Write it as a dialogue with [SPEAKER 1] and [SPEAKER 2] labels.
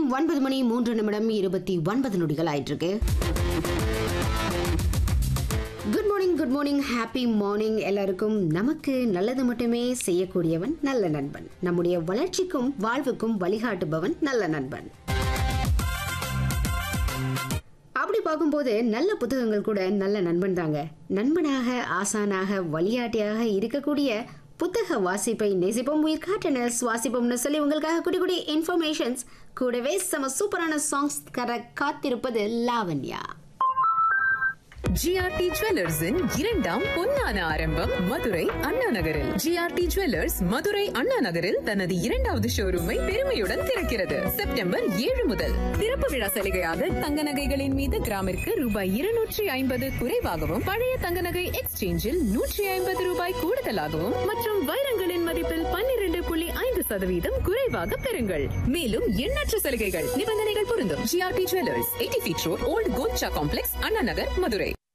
[SPEAKER 1] ஒன்பது மணி மூன்று நிமிடம் இருபத்தி ஒன்பது நொடிகள் ஆயிட்டிருக்கு good morning good morning happy morning எல்லாருக்கும் நமக்கு நல்லது மட்டுமே செய்யக்கூடியவன் நல்ல நண்பன் நம்முடைய வளர்ச்சிக்கும் வாழ்வுக்கும் வழிகாட்டுபவன் நல்ல நண்பன் அப்படி பார்க்கும்போது நல்ல புத்தகங்கள் கூட நல்ல நண்பன் தாங்க நண்பனாக ஆசானாக வழிகாட்டியாக இருக்கக்கூடிய புத்தக வாசிப்பை நேசிப்போம் உயிர் காட்டன சுவாசிப்போம்னு சொல்லி உங்களுக்காக குடி குடி இன்ஃபர்மேஷன்ஸ் கூடவே செம சூப்பரான சாங்ஸ் கர காத்திருப்பது லாவண்யா
[SPEAKER 2] ஜிஆர்டி ஜுவல்லர்ஸின் இரண்டாம் பொன்னான ஆரம்பம் மதுரை அண்ணா நகரில் ஜிஆர்டி ஜுவல்லர்ஸ் மதுரை அண்ணா நகரில் தனது இரண்டாவது ஷோரூமை பெருமையுடன் திறக்கிறது செப்டம்பர் ஏழு முதல் திறப்பு விழா சலுகையாக தங்க நகைகளின் மீது கிராமிற்கு ரூபாய் இருநூற்றி ஐம்பது குறைவாகவும் பழைய தங்க நகை எக்ஸ்சேஞ்சில் நூற்றி ஐம்பது ரூபாய் கூடுதலாகவும் மற்றும் வைரங்களின் மதிப்பில் பன்னிரண்டு புள்ளி ஐந்து சதவீதம் குறைவாக பெறுங்கள் மேலும் எண்ணற்ற சலுகைகள் நிபந்தனைகள் பொருந்தும் GRT jewellers eighty feet road old Kolcha complex Anna Nagar Madurai